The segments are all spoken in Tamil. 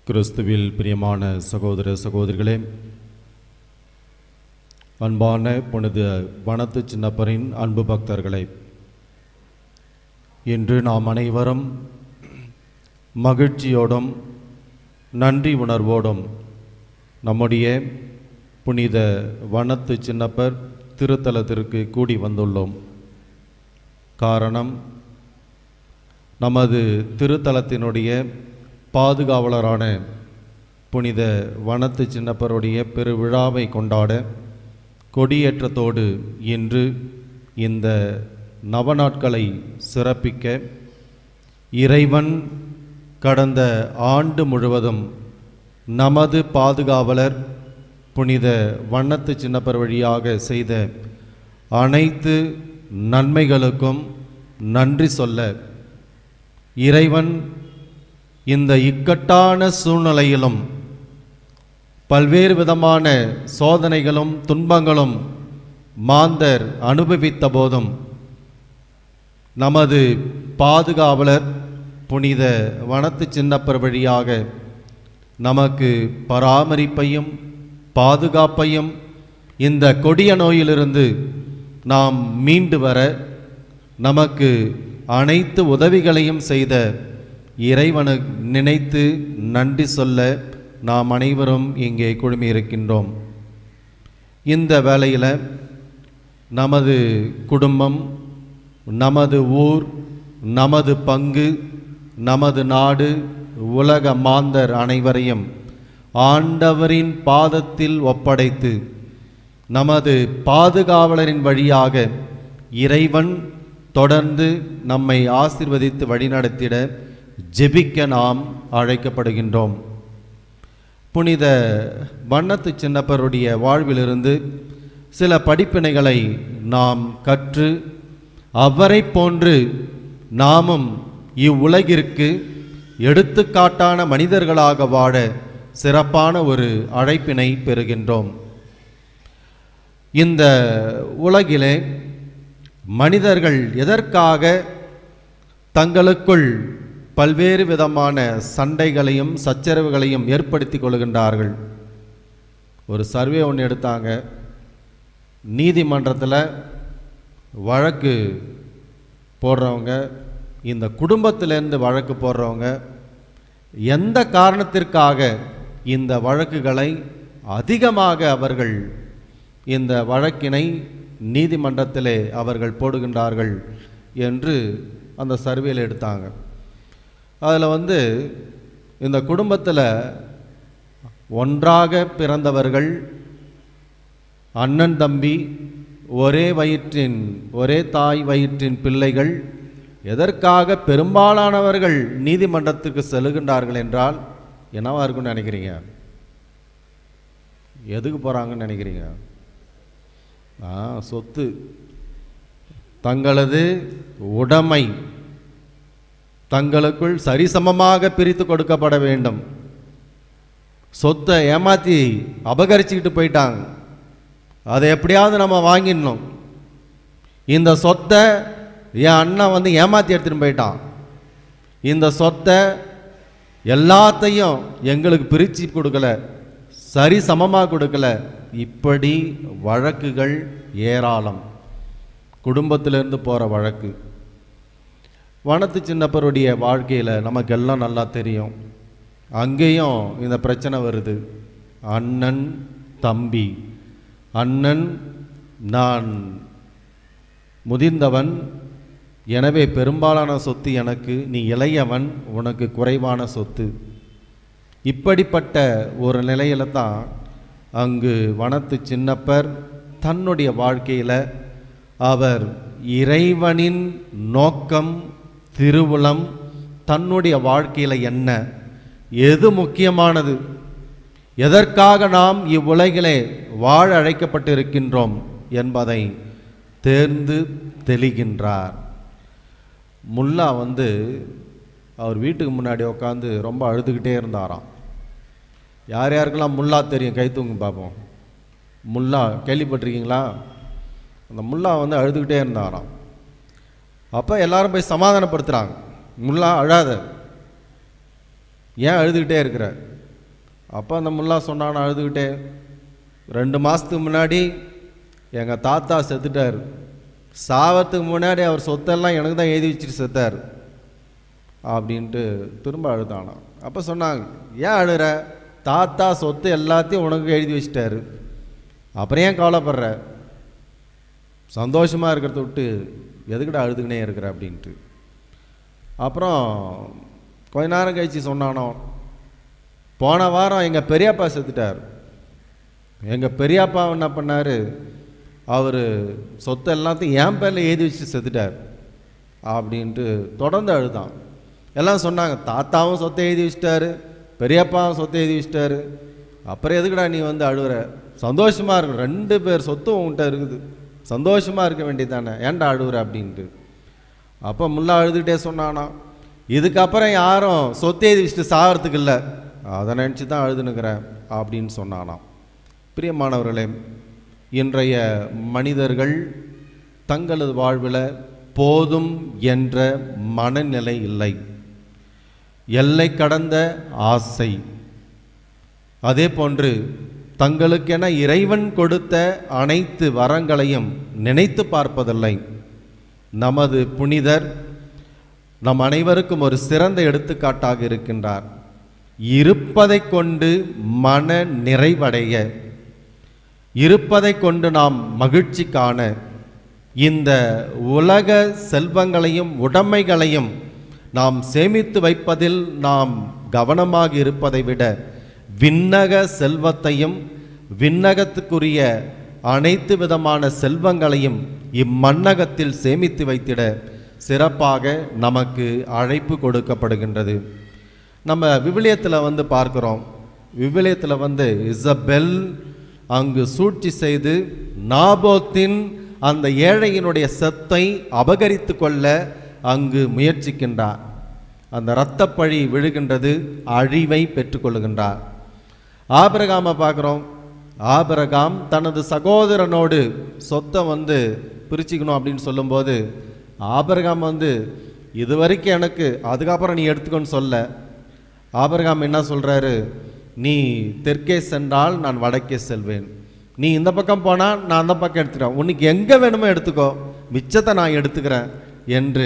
கிறிஸ்துவில் பிரியமான சகோதர சகோதரிகளே அன்பான புனித வனத்து சின்னப்பரின் அன்பு பக்தர்களே இன்று நாம் அனைவரும் மகிழ்ச்சியோடும் நன்றி உணர்வோடும் நம்முடைய புனித வனத்து சின்னப்பர் திருத்தலத்திற்கு கூடி வந்துள்ளோம் காரணம் நமது திருத்தலத்தினுடைய பாதுகாவலரான புனித வனத்து சின்னப்பருடைய பெருவிழாவை கொண்டாட கொடியேற்றத்தோடு இன்று இந்த நவநாட்களை சிறப்பிக்க இறைவன் கடந்த ஆண்டு முழுவதும் நமது பாதுகாவலர் புனித வண்ணத்து சின்னப்பர் வழியாக செய்த அனைத்து நன்மைகளுக்கும் நன்றி சொல்ல இறைவன் இந்த இக்கட்டான சூழ்நிலையிலும் பல்வேறு விதமான சோதனைகளும் துன்பங்களும் மாந்தர் அனுபவித்த போதும் நமது பாதுகாவலர் புனித வனத்து சின்னப்பர் வழியாக நமக்கு பராமரிப்பையும் பாதுகாப்பையும் இந்த கொடிய நோயிலிருந்து நாம் மீண்டு வர நமக்கு அனைத்து உதவிகளையும் செய்த இறைவனு நினைத்து நன்றி சொல்ல நாம் அனைவரும் இங்கே குழுமியிருக்கின்றோம் இந்த வேளையில் நமது குடும்பம் நமது ஊர் நமது பங்கு நமது நாடு உலக மாந்தர் அனைவரையும் ஆண்டவரின் பாதத்தில் ஒப்படைத்து நமது பாதுகாவலரின் வழியாக இறைவன் தொடர்ந்து நம்மை ஆசிர்வதித்து வழிநடத்திட ஜெபிக்க நாம் அழைக்கப்படுகின்றோம் புனித வண்ணத்து சின்னப்பருடைய வாழ்விலிருந்து சில படிப்பினைகளை நாம் கற்று அவரை போன்று நாமும் இவ்வுலகிற்கு எடுத்துக்காட்டான மனிதர்களாக வாழ சிறப்பான ஒரு அழைப்பினை பெறுகின்றோம் இந்த உலகிலே மனிதர்கள் எதற்காக தங்களுக்குள் பல்வேறு விதமான சண்டைகளையும் சச்சரவுகளையும் ஏற்படுத்தி கொள்கின்றார்கள் ஒரு சர்வே ஒன்று எடுத்தாங்க நீதிமன்றத்தில் வழக்கு போடுறவங்க இந்த குடும்பத்திலேருந்து வழக்கு போடுறவங்க எந்த காரணத்திற்காக இந்த வழக்குகளை அதிகமாக அவர்கள் இந்த வழக்கினை நீதிமன்றத்திலே அவர்கள் போடுகின்றார்கள் என்று அந்த சர்வேல எடுத்தாங்க அதில் வந்து இந்த குடும்பத்தில் ஒன்றாக பிறந்தவர்கள் அண்ணன் தம்பி ஒரே வயிற்றின் ஒரே தாய் வயிற்றின் பிள்ளைகள் எதற்காக பெரும்பாலானவர்கள் நீதிமன்றத்துக்கு செல்லுகின்றார்கள் என்றால் என்னவா இருக்கும்னு நினைக்கிறீங்க எதுக்கு போகிறாங்கன்னு நினைக்கிறீங்க ஆ சொத்து தங்களது உடைமை தங்களுக்குள் சரிசமமாக பிரித்து கொடுக்கப்பட வேண்டும் சொத்தை ஏமாத்தி அபகரிச்சுக்கிட்டு போயிட்டாங்க அதை எப்படியாவது நம்ம வாங்கிடணும் இந்த சொத்தை என் அண்ணன் வந்து ஏமாத்தி எடுத்துட்டு போயிட்டான் இந்த சொத்தை எல்லாத்தையும் எங்களுக்கு பிரித்து கொடுக்கல சரி சமமாக கொடுக்கல இப்படி வழக்குகள் ஏராளம் குடும்பத்திலிருந்து போகிற வழக்கு வனத்து சின்னப்பருடைய வாழ்க்கையில் நமக்கு எல்லாம் நல்லா தெரியும் அங்கேயும் இந்த பிரச்சனை வருது அண்ணன் தம்பி அண்ணன் நான் முதிர்ந்தவன் எனவே பெரும்பாலான சொத்து எனக்கு நீ இளையவன் உனக்கு குறைவான சொத்து இப்படிப்பட்ட ஒரு நிலையில தான் அங்கு வனத்து சின்னப்பர் தன்னுடைய வாழ்க்கையில் அவர் இறைவனின் நோக்கம் திருவுளம் தன்னுடைய வாழ்க்கையில் என்ன எது முக்கியமானது எதற்காக நாம் இவ்வுலகிலே வாழ அழைக்கப்பட்டிருக்கின்றோம் என்பதை தேர்ந்து தெளிகின்றார் முல்லா வந்து அவர் வீட்டுக்கு முன்னாடி உட்காந்து ரொம்ப அழுதுகிட்டே இருந்தாராம் யார் யாருக்கெல்லாம் முல்லா தெரியும் கை தூங்க பார்ப்போம் முல்லா கேள்விப்பட்டிருக்கீங்களா அந்த முல்லா வந்து அழுதுகிட்டே இருந்தாராம் அப்போ எல்லாரும் போய் சமாதானப்படுத்துகிறாங்க முல்லா அழாத ஏன் அழுதுகிட்டே இருக்கிற அப்போ அந்த முல்லா சொன்னான் அழுதுகிட்டே ரெண்டு மாதத்துக்கு முன்னாடி எங்கள் தாத்தா செத்துட்டார் சாவத்துக்கு முன்னாடி அவர் சொத்தெல்லாம் எனக்கு தான் எழுதி வச்சுட்டு செத்தார் அப்படின்ட்டு திரும்ப அழுதானான் அப்போ சொன்னாங்க ஏன் அழுற தாத்தா சொத்து எல்லாத்தையும் உனக்கு எழுதி வச்சிட்டாரு அப்புறம் ஏன் கவலைப்படுற சந்தோஷமாக இருக்கிறத விட்டு எதுக்குடா அழுதுகினே இருக்கிற அப்படின்ட்டு அப்புறம் கொஞ்ச நேரம் கழிச்சு சொன்னானோ போன வாரம் எங்கள் பெரியப்பா செத்துட்டார் எங்கள் பெரியப்பா என்ன பண்ணார் அவர் சொத்து எல்லாத்தையும் என் பேரில் எழுதி வச்சு செத்துட்டார் அப்படின்ட்டு தொடர்ந்து அழுதான் எல்லாம் சொன்னாங்க தாத்தாவும் சொத்தை எழுதி வச்சிட்டாரு பெரியப்பாவும் சொத்தை எழுதி வச்சிட்டாரு அப்புறம் எதுக்குடா நீ வந்து அழுகுற சந்தோஷமாக இருக்கும் ரெண்டு பேர் சொத்தும் உன்கிட்ட இருக்குது சந்தோஷமாக இருக்க வேண்டியதானே ஏன்டா அழுகுற அப்படின்ட்டு அப்போ முல்லா அழுதுகிட்டே சொன்னானா இதுக்கப்புறம் யாரும் சொத்து எழுதி வச்சுட்டு சாகிறதுக்கு இல்லை அதை நினச்சி தான் அழுதுனுக்கிறேன் அப்படின்னு சொன்னானாம் பிரியமானவர்களே இன்றைய மனிதர்கள் தங்களது வாழ்வில் போதும் என்ற மனநிலை இல்லை எல்லை கடந்த ஆசை அதே போன்று தங்களுக்கென இறைவன் கொடுத்த அனைத்து வரங்களையும் நினைத்து பார்ப்பதில்லை நமது புனிதர் நம் அனைவருக்கும் ஒரு சிறந்த எடுத்துக்காட்டாக இருக்கின்றார் இருப்பதை கொண்டு மன நிறைவடைய இருப்பதை கொண்டு நாம் மகிழ்ச்சி காண இந்த உலக செல்வங்களையும் உடைமைகளையும் நாம் சேமித்து வைப்பதில் நாம் கவனமாக இருப்பதை விட விண்ணக செல்வத்தையும் விண்ணகத்துக்குரிய அனைத்து விதமான செல்வங்களையும் இம்மண்ணகத்தில் சேமித்து வைத்திட சிறப்பாக நமக்கு அழைப்பு கொடுக்கப்படுகின்றது நம்ம விவிலியத்தில் வந்து பார்க்கிறோம் விவிலியத்தில் வந்து இசபெல் அங்கு சூழ்ச்சி செய்து நாபோத்தின் அந்த ஏழையினுடைய சொத்தை அபகரித்து கொள்ள அங்கு முயற்சிக்கின்றார் அந்த இரத்தப்பழி விழுகின்றது அழிவை பெற்றுக்கொள்கின்றார் ஆபிரகாமை பார்க்குறோம் ஆபிரகாம் தனது சகோதரனோடு சொத்தை வந்து பிரிச்சுக்கணும் அப்படின்னு சொல்லும்போது ஆபிரகாம் வந்து இது வரைக்கும் எனக்கு அதுக்கப்புறம் நீ எடுத்துக்கோன்னு சொல்ல ஆபிரகாம் என்ன சொல்கிறாரு நீ தெற்கே சென்றால் நான் வடக்கே செல்வேன் நீ இந்த பக்கம் போனால் நான் அந்த பக்கம் எடுத்துக்கிறேன் உனக்கு எங்கே வேணுமோ எடுத்துக்கோ மிச்சத்தை நான் எடுத்துக்கிறேன் என்று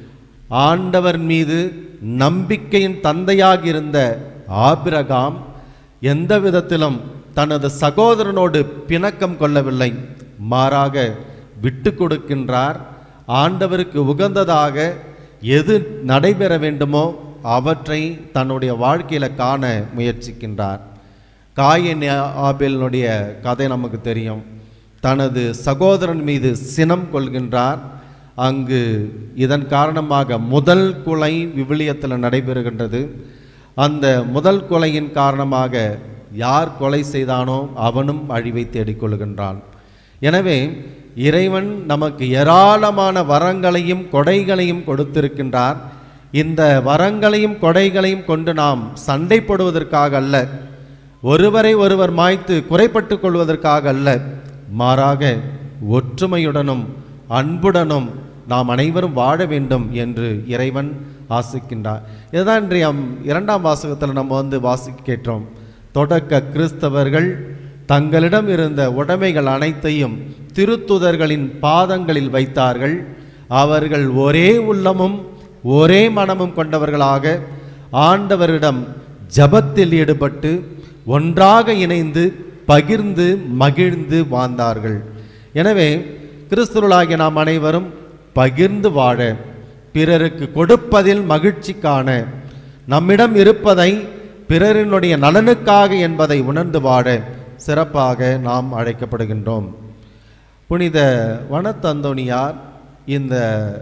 ஆண்டவர் மீது நம்பிக்கையின் தந்தையாக இருந்த ஆபிரகாம் எந்த விதத்திலும் தனது சகோதரனோடு பிணக்கம் கொள்ளவில்லை மாறாக விட்டு கொடுக்கின்றார் ஆண்டவருக்கு உகந்ததாக எது நடைபெற வேண்டுமோ அவற்றை தன்னுடைய வாழ்க்கையில காண முயற்சிக்கின்றார் காயின் ஆபேலினுடைய கதை நமக்கு தெரியும் தனது சகோதரன் மீது சினம் கொள்கின்றார் அங்கு இதன் காரணமாக முதல் கொலை விவிலியத்தில் நடைபெறுகின்றது அந்த முதல் கொலையின் காரணமாக யார் கொலை செய்தானோ அவனும் அழிவை தேடிக்கொள்கின்றான் எனவே இறைவன் நமக்கு ஏராளமான வரங்களையும் கொடைகளையும் கொடுத்திருக்கின்றார் இந்த வரங்களையும் கொடைகளையும் கொண்டு நாம் சண்டை போடுவதற்காக அல்ல ஒருவரை ஒருவர் மாய்த்து குறைப்பட்டுக் கொள்வதற்காக அல்ல மாறாக ஒற்றுமையுடனும் அன்புடனும் நாம் அனைவரும் வாழ வேண்டும் என்று இறைவன் ஆசிக்கின்றார் இதுதான் இன்றைய இரண்டாம் வாசகத்தில் நம்ம வந்து வாசிக்க கேட்டோம் தொடக்க கிறிஸ்தவர்கள் தங்களிடம் இருந்த உடைமைகள் அனைத்தையும் திருத்துதர்களின் பாதங்களில் வைத்தார்கள் அவர்கள் ஒரே உள்ளமும் ஒரே மனமும் கொண்டவர்களாக ஆண்டவரிடம் ஜபத்தில் ஈடுபட்டு ஒன்றாக இணைந்து பகிர்ந்து மகிழ்ந்து வாழ்ந்தார்கள் எனவே கிறிஸ்துவர்களாகிய நாம் அனைவரும் பகிர்ந்து வாழ பிறருக்கு கொடுப்பதில் மகிழ்ச்சி காண நம்மிடம் இருப்பதை பிறரினுடைய நலனுக்காக என்பதை உணர்ந்து வாழ சிறப்பாக நாம் அழைக்கப்படுகின்றோம் புனித வனத்தந்தோணியார் இந்த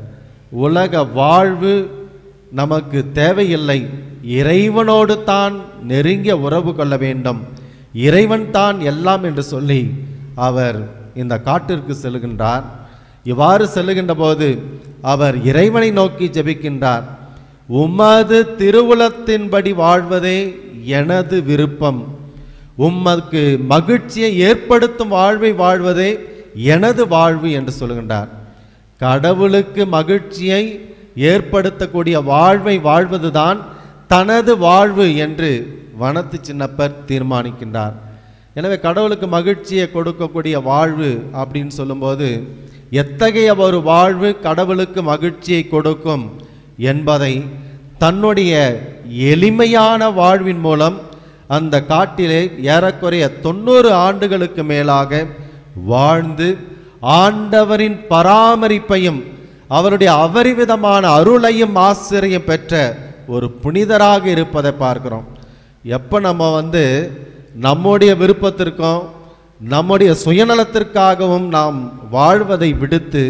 உலக வாழ்வு நமக்கு தேவையில்லை இறைவனோடு தான் நெருங்கிய உறவு கொள்ள வேண்டும் இறைவன் தான் எல்லாம் என்று சொல்லி அவர் இந்த காட்டிற்கு செல்கின்றார் இவ்வாறு செல்லுகின்ற போது அவர் இறைவனை நோக்கி ஜெபிக்கின்றார் உமது திருவுளத்தின்படி வாழ்வதே எனது விருப்பம் உமக்கு மகிழ்ச்சியை ஏற்படுத்தும் வாழ்வை வாழ்வதே எனது வாழ்வு என்று சொல்கின்றார் கடவுளுக்கு மகிழ்ச்சியை ஏற்படுத்தக்கூடிய வாழ்வை வாழ்வதுதான் தனது வாழ்வு என்று வனத்து சின்னப்பர் தீர்மானிக்கின்றார் எனவே கடவுளுக்கு மகிழ்ச்சியை கொடுக்கக்கூடிய வாழ்வு அப்படின்னு சொல்லும்போது எத்தகைய ஒரு வாழ்வு கடவுளுக்கு மகிழ்ச்சியை கொடுக்கும் என்பதை தன்னுடைய எளிமையான வாழ்வின் மூலம் அந்த காட்டிலே ஏறக்குறைய தொண்ணூறு ஆண்டுகளுக்கு மேலாக வாழ்ந்து ஆண்டவரின் பராமரிப்பையும் அவருடைய அபரிவிதமான அருளையும் ஆசிரியம் பெற்ற ஒரு புனிதராக இருப்பதை பார்க்கிறோம் எப்போ நம்ம வந்து நம்முடைய விருப்பத்திற்கும் நம்முடைய சுயநலத்திற்காகவும் நாம் வாழ்வதை விடுத்து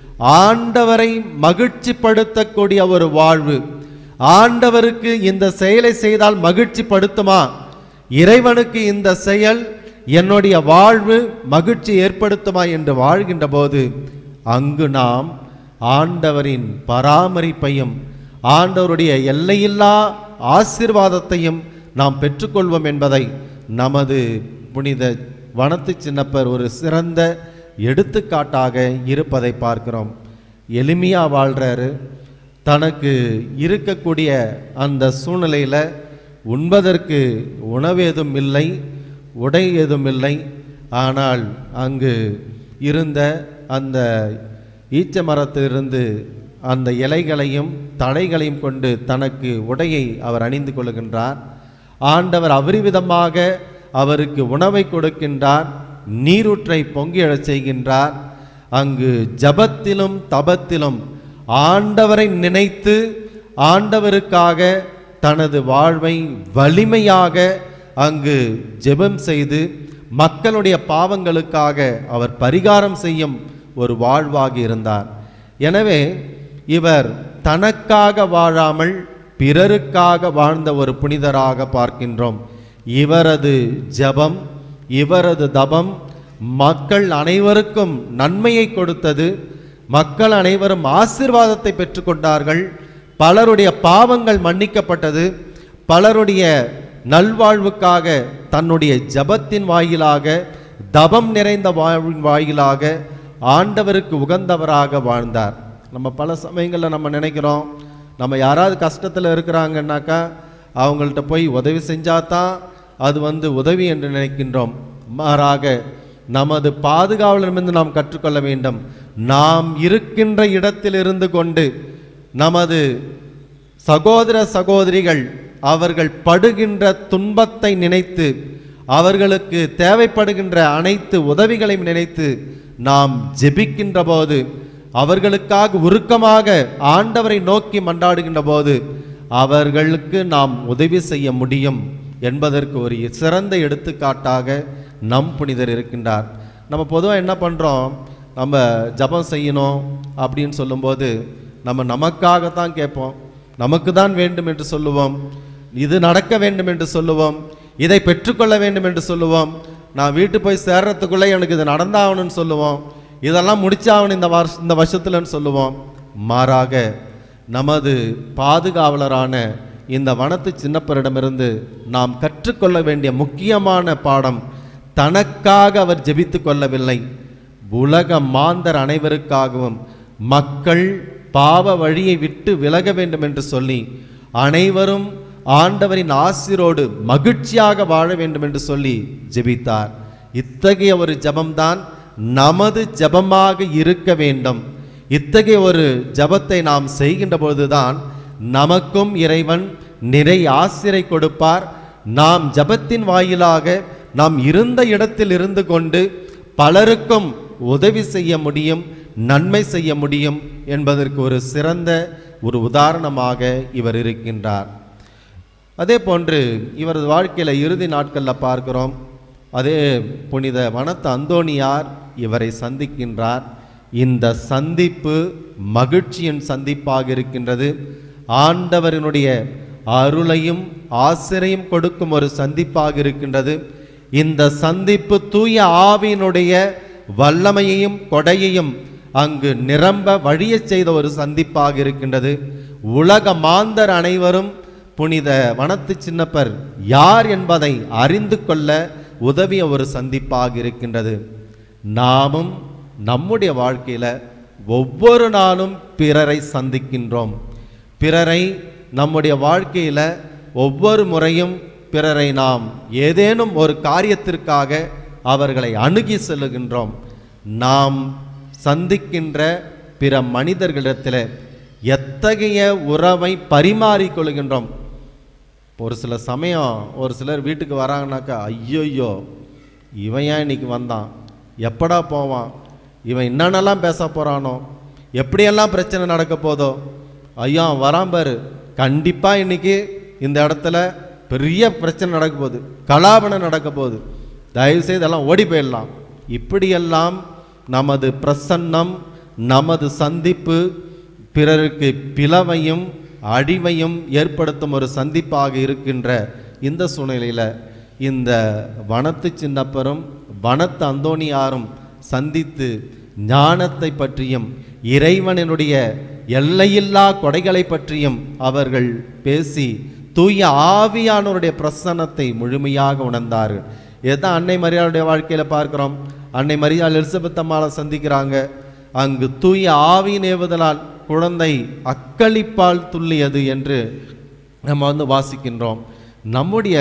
ஆண்டவரை மகிழ்ச்சிப்படுத்தக்கூடிய ஒரு வாழ்வு ஆண்டவருக்கு இந்த செயலை செய்தால் மகிழ்ச்சிப்படுத்துமா இறைவனுக்கு இந்த செயல் என்னுடைய வாழ்வு மகிழ்ச்சி ஏற்படுத்துமா என்று வாழ்கின்ற போது அங்கு நாம் ஆண்டவரின் பராமரிப்பையும் ஆண்டவருடைய எல்லையில்லா ஆசீர்வாதத்தையும் நாம் பெற்றுக்கொள்வோம் என்பதை நமது புனித வனத்து சின்னப்பர் ஒரு சிறந்த எடுத்துக்காட்டாக இருப்பதை பார்க்கிறோம் எளிமையாக வாழ்கிறாரு தனக்கு இருக்கக்கூடிய அந்த சூழ்நிலையில் உண்பதற்கு உணவு ஏதும் இல்லை உடை ஏதும் இல்லை ஆனால் அங்கு இருந்த அந்த ஈச்ச மரத்திலிருந்து அந்த இலைகளையும் தடைகளையும் கொண்டு தனக்கு உடையை அவர் அணிந்து கொள்கின்றார் ஆண்டவர் அபரிவிதமாக அவருக்கு உணவை கொடுக்கின்றார் நீரூற்றை பொங்கி எழச் செய்கின்றார் அங்கு ஜபத்திலும் தபத்திலும் ஆண்டவரை நினைத்து ஆண்டவருக்காக தனது வாழ்வை வலிமையாக அங்கு ஜெபம் செய்து மக்களுடைய பாவங்களுக்காக அவர் பரிகாரம் செய்யும் ஒரு வாழ்வாக இருந்தார் எனவே இவர் தனக்காக வாழாமல் பிறருக்காக வாழ்ந்த ஒரு புனிதராக பார்க்கின்றோம் இவரது ஜெபம் இவரது தபம் மக்கள் அனைவருக்கும் நன்மையை கொடுத்தது மக்கள் அனைவரும் ஆசீர்வாதத்தை பெற்றுக்கொண்டார்கள் பலருடைய பாவங்கள் மன்னிக்கப்பட்டது பலருடைய நல்வாழ்வுக்காக தன்னுடைய ஜபத்தின் வாயிலாக தபம் நிறைந்த வாழ்வின் வாயிலாக ஆண்டவருக்கு உகந்தவராக வாழ்ந்தார் நம்ம பல சமயங்களில் நம்ம நினைக்கிறோம் நம்ம யாராவது கஷ்டத்தில் இருக்கிறாங்கன்னாக்கா அவங்கள்ட்ட போய் உதவி செஞ்சாதான் அது வந்து உதவி என்று நினைக்கின்றோம் மாறாக நமது பாதுகாவலரிடமிருந்து நாம் கற்றுக்கொள்ள வேண்டும் நாம் இருக்கின்ற இடத்தில் இருந்து கொண்டு நமது சகோதர சகோதரிகள் அவர்கள் படுகின்ற துன்பத்தை நினைத்து அவர்களுக்கு தேவைப்படுகின்ற அனைத்து உதவிகளையும் நினைத்து நாம் ஜெபிக்கின்ற போது அவர்களுக்காக உருக்கமாக ஆண்டவரை நோக்கி மன்றாடுகின்ற போது அவர்களுக்கு நாம் உதவி செய்ய முடியும் என்பதற்கு ஒரு சிறந்த எடுத்துக்காட்டாக நம் புனிதர் இருக்கின்றார் நம்ம பொதுவாக என்ன பண்ணுறோம் நம்ம ஜபம் செய்யணும் அப்படின்னு சொல்லும்போது நம்ம நமக்காகத்தான் கேட்போம் நமக்கு தான் வேண்டும் என்று சொல்லுவோம் இது நடக்க வேண்டும் என்று சொல்லுவோம் இதை பெற்றுக்கொள்ள வேண்டும் என்று சொல்லுவோம் நான் வீட்டு போய் சேர்றதுக்குள்ளே எனக்கு இது நடந்தாகணும்னு சொல்லுவோம் இதெல்லாம் முடிச்சாகணும் இந்த வருஷ இந்த வருஷத்துலன்னு சொல்லுவோம் மாறாக நமது பாதுகாவலரான இந்த வனத்து சின்னப்பரிடமிருந்து நாம் கற்றுக்கொள்ள வேண்டிய முக்கியமான பாடம் தனக்காக அவர் ஜெபித்து கொள்ளவில்லை உலக மாந்தர் அனைவருக்காகவும் மக்கள் பாவ வழியை விட்டு விலக வேண்டும் என்று சொல்லி அனைவரும் ஆண்டவரின் ஆசிரோடு மகிழ்ச்சியாக வாழ வேண்டும் என்று சொல்லி ஜெபித்தார் இத்தகைய ஒரு ஜெபம்தான் நமது ஜெபமாக இருக்க வேண்டும் இத்தகைய ஒரு ஜெபத்தை நாம் செய்கின்ற பொழுதுதான் நமக்கும் இறைவன் நிறை ஆசிரை கொடுப்பார் நாம் ஜெபத்தின் வாயிலாக நாம் இருந்த இடத்தில் இருந்து கொண்டு பலருக்கும் உதவி செய்ய முடியும் நன்மை செய்ய முடியும் என்பதற்கு ஒரு சிறந்த ஒரு உதாரணமாக இவர் இருக்கின்றார் அதே போன்று இவரது வாழ்க்கையில் இறுதி நாட்களில் பார்க்கிறோம் அதே புனித வனத்து அந்தோணியார் இவரை சந்திக்கின்றார் இந்த சந்திப்பு மகிழ்ச்சியின் சந்திப்பாக இருக்கின்றது ஆண்டவரினுடைய அருளையும் ஆசிரையும் கொடுக்கும் ஒரு சந்திப்பாக இருக்கின்றது இந்த சந்திப்பு தூய ஆவியினுடைய வல்லமையையும் கொடையையும் அங்கு நிரம்ப வழியச் செய்த ஒரு சந்திப்பாக இருக்கின்றது உலக மாந்தர் அனைவரும் புனித வனத்து சின்னப்பர் யார் என்பதை அறிந்து கொள்ள உதவிய ஒரு சந்திப்பாக இருக்கின்றது நாமும் நம்முடைய வாழ்க்கையில் ஒவ்வொரு நாளும் பிறரை சந்திக்கின்றோம் பிறரை நம்முடைய வாழ்க்கையில் ஒவ்வொரு முறையும் பிறரை நாம் ஏதேனும் ஒரு காரியத்திற்காக அவர்களை அணுகி செல்லுகின்றோம் நாம் சந்திக்கின்ற பிற மனிதர்களிடத்தில் எத்தகைய உறவை பரிமாறிக்கொள்கின்றோம் ஒரு சில சமயம் ஒரு சிலர் வீட்டுக்கு வராங்கனாக்கா ஐயோயோ இவன் ஏன் இன்னைக்கு வந்தான் எப்படா போவான் இவன் என்னென்னலாம் பேச போகிறானோ எப்படியெல்லாம் பிரச்சனை நடக்க போதோ ஐயோ அவன் வரான் பாரு கண்டிப்பாக இன்னைக்கு இந்த இடத்துல பெரிய பிரச்சனை நடக்க போகுது கலாபனம் நடக்க போகுது தயவுசெய்து எல்லாம் ஓடி போயிடலாம் இப்படியெல்லாம் நமது பிரசன்னம் நமது சந்திப்பு பிறருக்கு பிளவையும் அழிவையும் ஏற்படுத்தும் ஒரு சந்திப்பாக இருக்கின்ற இந்த சூழ்நிலையில் இந்த வனத்து சின்னப்பரும் வனத்து அந்தோணியாரும் சந்தித்து ஞானத்தை பற்றியும் இறைவனினுடைய எல்லையில்லா கொடைகளை பற்றியும் அவர்கள் பேசி தூய ஆவியானவருடைய பிரசன்னத்தை முழுமையாக உணர்ந்தார்கள் இதுதான் அன்னை மரியாளுடைய வாழ்க்கையில் பார்க்கிறோம் அன்னை மரியாள் எலிசபெத் அம்மாவை சந்திக்கிறாங்க அங்கு தூய ஆவியின் ஏவுதலால் குழந்தை அக்களிப்பால் துள்ளியது என்று நம்ம வந்து வாசிக்கின்றோம் நம்முடைய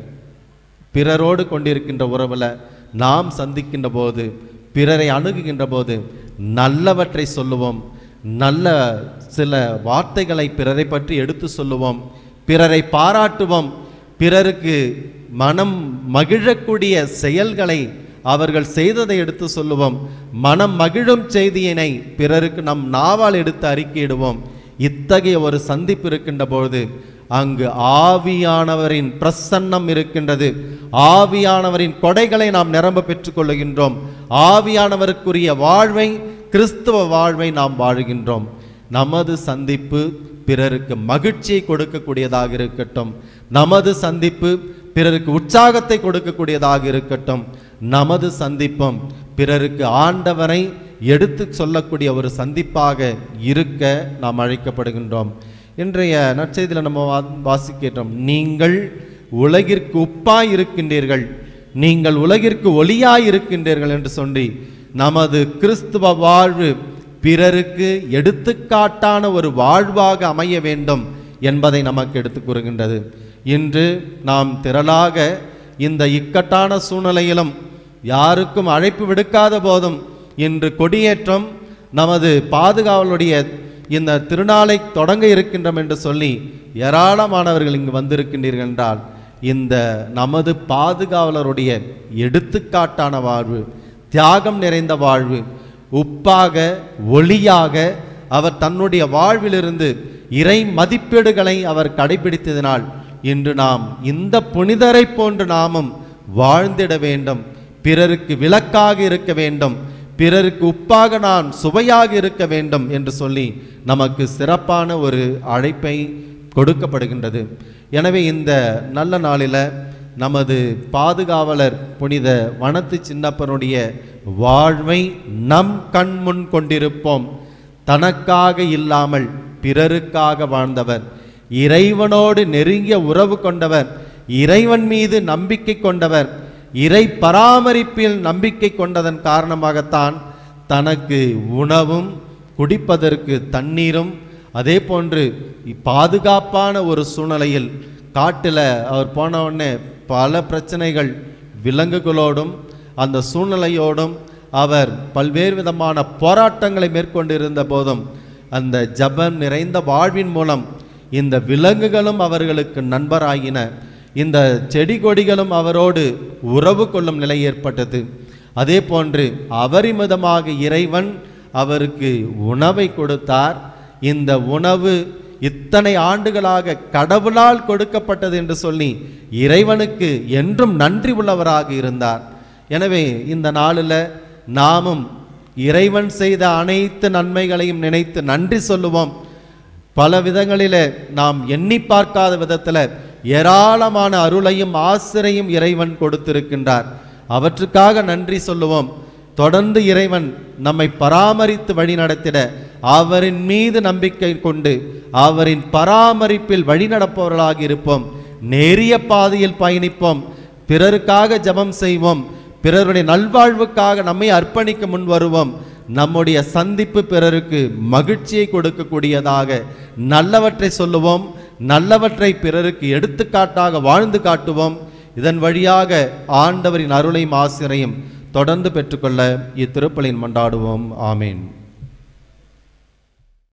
பிறரோடு கொண்டிருக்கின்ற உறவில் நாம் சந்திக்கின்ற போது பிறரை அணுகுகின்ற போது நல்லவற்றை சொல்லுவோம் நல்ல சில வார்த்தைகளை பிறரை பற்றி எடுத்து சொல்லுவோம் பிறரை பாராட்டுவோம் பிறருக்கு மனம் மகிழக்கூடிய செயல்களை அவர்கள் செய்ததை எடுத்து சொல்லுவோம் மனம் மகிழும் செய்தியினை பிறருக்கு நம் நாவால் எடுத்து அறிக்கையிடுவோம் இத்தகைய ஒரு சந்திப்பு இருக்கின்ற பொழுது அங்கு ஆவியானவரின் பிரசன்னம் இருக்கின்றது ஆவியானவரின் கொடைகளை நாம் நிரம்ப பெற்றுக்கொள்ளுகின்றோம் ஆவியானவருக்குரிய வாழ்வை கிறிஸ்துவ வாழ்வை நாம் வாழுகின்றோம் நமது சந்திப்பு பிறருக்கு மகிழ்ச்சியை கொடுக்கக்கூடியதாக இருக்கட்டும் நமது சந்திப்பு பிறருக்கு உற்சாகத்தை கொடுக்கக்கூடியதாக இருக்கட்டும் நமது சந்திப்பும் பிறருக்கு ஆண்டவரை எடுத்து சொல்லக்கூடிய ஒரு சந்திப்பாக இருக்க நாம் அழைக்கப்படுகின்றோம் இன்றைய நற்செய்தியில் நம்ம வா- வாசிக்கின்றோம் நீங்கள் உலகிற்கு உப்பாய் இருக்கின்றீர்கள் நீங்கள் உலகிற்கு ஒளியாய் இருக்கின்றீர்கள் என்று சொல்லி நமது கிறிஸ்துவ வாழ்வு பிறருக்கு எடுத்துக்காட்டான ஒரு வாழ்வாக அமைய வேண்டும் என்பதை நமக்கு எடுத்துக் கூறுகின்றது இன்று நாம் திரளாக இந்த இக்கட்டான சூழ்நிலையிலும் யாருக்கும் அழைப்பு விடுக்காத போதும் இன்று கொடியேற்றம் நமது பாதுகாவலுடைய இந்த திருநாளை தொடங்க இருக்கின்றோம் என்று சொல்லி ஏராளமானவர்கள் இங்கு வந்திருக்கின்றீர்கள் என்றால் இந்த நமது பாதுகாவலருடைய எடுத்துக்காட்டான வாழ்வு தியாகம் நிறைந்த வாழ்வு உப்பாக ஒளியாக அவர் தன்னுடைய வாழ்விலிருந்து இறை மதிப்பீடுகளை அவர் கடைபிடித்ததினால் இன்று நாம் இந்த புனிதரை போன்று நாமும் வாழ்ந்திட வேண்டும் பிறருக்கு விளக்காக இருக்க வேண்டும் பிறருக்கு உப்பாக நான் சுவையாக இருக்க வேண்டும் என்று சொல்லி நமக்கு சிறப்பான ஒரு அழைப்பை கொடுக்கப்படுகின்றது எனவே இந்த நல்ல நாளில் நமது பாதுகாவலர் புனித வனத்து சின்னப்பனுடைய வாழ்வை நம் கண் முன் கொண்டிருப்போம் தனக்காக இல்லாமல் பிறருக்காக வாழ்ந்தவர் இறைவனோடு நெருங்கிய உறவு கொண்டவர் இறைவன் மீது நம்பிக்கை கொண்டவர் இறை பராமரிப்பில் நம்பிக்கை கொண்டதன் காரணமாகத்தான் தனக்கு உணவும் குடிப்பதற்கு தண்ணீரும் அதே போன்று பாதுகாப்பான ஒரு சூழ்நிலையில் காட்டில் அவர் போன உடனே பல பிரச்சனைகள் விலங்குகளோடும் அந்த சூழ்நிலையோடும் அவர் பல்வேறு விதமான போராட்டங்களை மேற்கொண்டிருந்த போதும் அந்த ஜபம் நிறைந்த வாழ்வின் மூலம் இந்த விலங்குகளும் அவர்களுக்கு நண்பராகின இந்த செடி கொடிகளும் அவரோடு உறவு கொள்ளும் நிலை ஏற்பட்டது அதே போன்று அபரிமிதமாக இறைவன் அவருக்கு உணவை கொடுத்தார் இந்த உணவு இத்தனை ஆண்டுகளாக கடவுளால் கொடுக்கப்பட்டது என்று சொல்லி இறைவனுக்கு என்றும் நன்றி உள்ளவராக இருந்தார் எனவே இந்த நாளில் நாமும் இறைவன் செய்த அனைத்து நன்மைகளையும் நினைத்து நன்றி சொல்லுவோம் பல விதங்களிலே நாம் எண்ணி பார்க்காத விதத்தில் ஏராளமான அருளையும் ஆசிரையும் இறைவன் கொடுத்திருக்கின்றார் அவற்றுக்காக நன்றி சொல்லுவோம் தொடர்ந்து இறைவன் நம்மை பராமரித்து வழி நடத்திட அவரின் மீது நம்பிக்கை கொண்டு அவரின் பராமரிப்பில் வழி நடப்பவர்களாக இருப்போம் நேரிய பாதையில் பயணிப்போம் பிறருக்காக ஜெபம் செய்வோம் பிறருடைய நல்வாழ்வுக்காக நம்மை அர்ப்பணிக்க முன் வருவோம் நம்முடைய சந்திப்பு பிறருக்கு மகிழ்ச்சியை கொடுக்கக்கூடியதாக நல்லவற்றை சொல்லுவோம் நல்லவற்றை பிறருக்கு எடுத்துக்காட்டாக வாழ்ந்து காட்டுவோம் இதன் வழியாக ஆண்டவரின் அருளையும் ஆசிரையும் தொடர்ந்து பெற்றுக்கொள்ள இத்திருப்பலின் மண்டாடுவோம் ஆமீன்